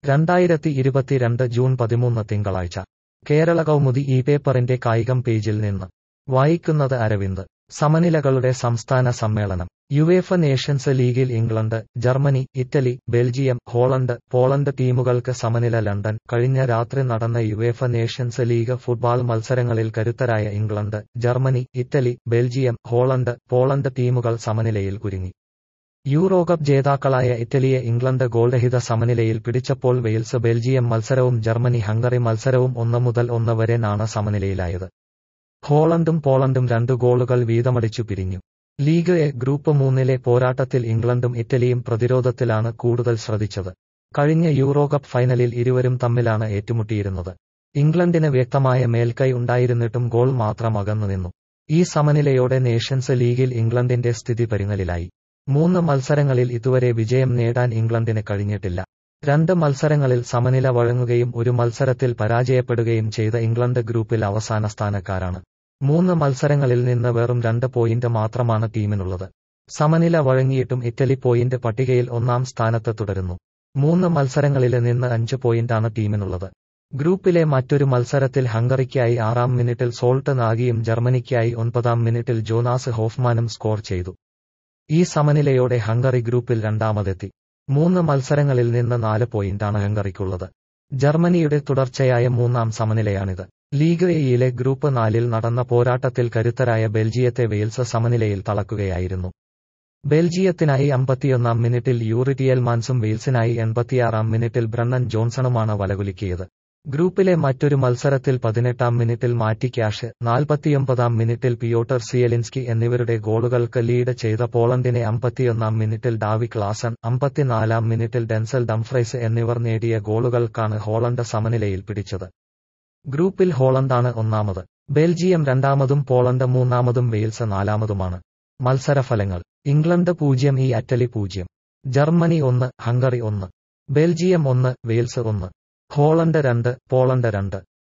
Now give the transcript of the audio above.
രണ്ടായിരത്തി ഇരുപത്തിരണ്ട് ജൂൺ പതിമൂന്ന് തിങ്കളാഴ്ച കേരള കൗമുദി ഈ പേപ്പറിന്റെ കായികം പേജിൽ നിന്ന് വായിക്കുന്നത് അരവിന്ദ് സമനിലകളുടെ സംസ്ഥാന സമ്മേളനം യുവേഫ നേഷൻസ് ലീഗിൽ England Germany Italy Belgium Holland Poland ടീമുകൾക്ക് സമനില ലണ്ടൻ കഴിഞ്ഞ രാത്രി നടന്ന യുവേഫ നേഷൻസ് ലീഗ് ഫുട്ബോൾ മത്സരങ്ങളിൽ കരുത്തരായ England Germany Italy Belgium Holland Poland ടീമുകൾ സമനിലയിൽ കുരുങ്ങി യൂറോകപ്പ് ജേതാക്കളായ ഇറ്റലിയെ ഇംഗ്ലണ്ട് ഗോൾരഹിത സമനിലയിൽ പിടിച്ചപ്പോൾ വെയിൽസ് ബെൽജിയം മത്സരവും ജർമ്മനി ഹംഗറി മത്സരവും ഒന്ന് മുതൽ ഒന്ന് വരെ നാണ സമനിലയിലായത് ഹോളണ്ടും പോളണ്ടും രണ്ട് ഗോളുകൾ വീതമടിച്ചു പിരിഞ്ഞു ലീഗ് എ ഗ്രൂപ്പ് മൂന്നിലെ പോരാട്ടത്തിൽ ഇംഗ്ലണ്ടും ഇറ്റലിയും പ്രതിരോധത്തിലാണ് കൂടുതൽ ശ്രദ്ധിച്ചത് കഴിഞ്ഞ യൂറോകപ്പ് ഫൈനലിൽ ഇരുവരും തമ്മിലാണ് ഏറ്റുമുട്ടിയിരുന്നത് ഇംഗ്ലണ്ടിന് വ്യക്തമായ മേൽക്കൈ ഉണ്ടായിരുന്നിട്ടും ഗോൾ മാത്രം അകന്നുനിന്നു ഈ സമനിലയോടെ നേഷൻസ് ലീഗിൽ ഇംഗ്ലണ്ടിന്റെ സ്ഥിതി പരിങ്ങലിലായി മൂന്ന് മത്സരങ്ങളിൽ ഇതുവരെ വിജയം നേടാൻ ഇംഗ്ലണ്ടിന് കഴിഞ്ഞിട്ടില്ല രണ്ട് മത്സരങ്ങളിൽ സമനില വഴങ്ങുകയും ഒരു മത്സരത്തിൽ പരാജയപ്പെടുകയും ചെയ്ത ഇംഗ്ലണ്ട് ഗ്രൂപ്പിൽ അവസാന സ്ഥാനക്കാരാണ് മൂന്ന് മത്സരങ്ങളിൽ നിന്ന് വെറും രണ്ട് പോയിന്റ് മാത്രമാണ് ടീമിനുള്ളത് സമനില വഴങ്ങിയിട്ടും ഇറ്റലി പോയിന്റ് പട്ടികയിൽ ഒന്നാം സ്ഥാനത്ത് തുടരുന്നു മൂന്ന് മത്സരങ്ങളിൽ നിന്ന് അഞ്ച് പോയിന്റാണ് ടീമിനുള്ളത് ഗ്രൂപ്പിലെ മറ്റൊരു മത്സരത്തിൽ ഹംഗറിക്കായി ആറാം മിനിറ്റിൽ സോൾട്ട് നാഗിയും ജർമ്മനിക്കായി ഒൻപതാം മിനിറ്റിൽ ജോനാസ് ഹോഫ്മാനും സ്കോർ ചെയ്തു ഈ സമനിലയോടെ ഹംഗറി ഗ്രൂപ്പിൽ രണ്ടാമതെത്തി മൂന്ന് മത്സരങ്ങളിൽ നിന്ന് നാല് പോയിന്റാണ് ഹംഗറിക്കുള്ളത് ജർമ്മനിയുടെ തുടർച്ചയായ മൂന്നാം സമനിലയാണിത് ലീഗ് എയിലെ ഗ്രൂപ്പ് നാലിൽ നടന്ന പോരാട്ടത്തിൽ കരുത്തരായ ബെൽജിയത്തെ വെയിൽസ് സമനിലയിൽ തളക്കുകയായിരുന്നു ബെൽജിയത്തിനായി അമ്പത്തിയൊന്നാം മിനിറ്റിൽ യൂറിറ്റിയൽ മാൻസും വെയിൽസിനായി എൺപത്തിയാറാം മിനിറ്റിൽ ബ്രണ്ണൻ ജോൺസണുമാണ് വലകുലുക്കിയത് ഗ്രൂപ്പിലെ മറ്റൊരു മത്സരത്തിൽ പതിനെട്ടാം മിനിറ്റിൽ മാറ്റി ക്യാഷ് നാൽപ്പത്തിയൊമ്പതാം മിനിറ്റിൽ പിയോട്ടർ സിയലിൻസ്കി എന്നിവരുടെ ഗോളുകൾക്ക് ലീഡ് ചെയ്ത പോളണ്ടിനെ അമ്പത്തിയൊന്നാം മിനിറ്റിൽ ഡാവി ക്ലാസൻ അമ്പത്തിനാലാം മിനിറ്റിൽ ഡെൻസൽ ഡംഫ്രൈസ് എന്നിവർ നേടിയ ഗോളുകൾക്കാണ് ഹോളണ്ട് സമനിലയിൽ പിടിച്ചത് ഗ്രൂപ്പിൽ ഹോളണ്ടാണ് ഒന്നാമത് ബെൽജിയം രണ്ടാമതും പോളണ്ട് മൂന്നാമതും വെയിൽസ് നാലാമതുമാണ് മത്സരഫലങ്ങൾ ഇംഗ്ലണ്ട് പൂജ്യം ഈ അറ്റലി പൂജ്യം ജർമ്മനി ഒന്ന് ഹംഗറി ഒന്ന് ബെൽജിയം ഒന്ന് വെയിൽസ് ഒന്ന് ഹോളണ്ട് രണ്ട് പോളണ്ട് രണ്ട്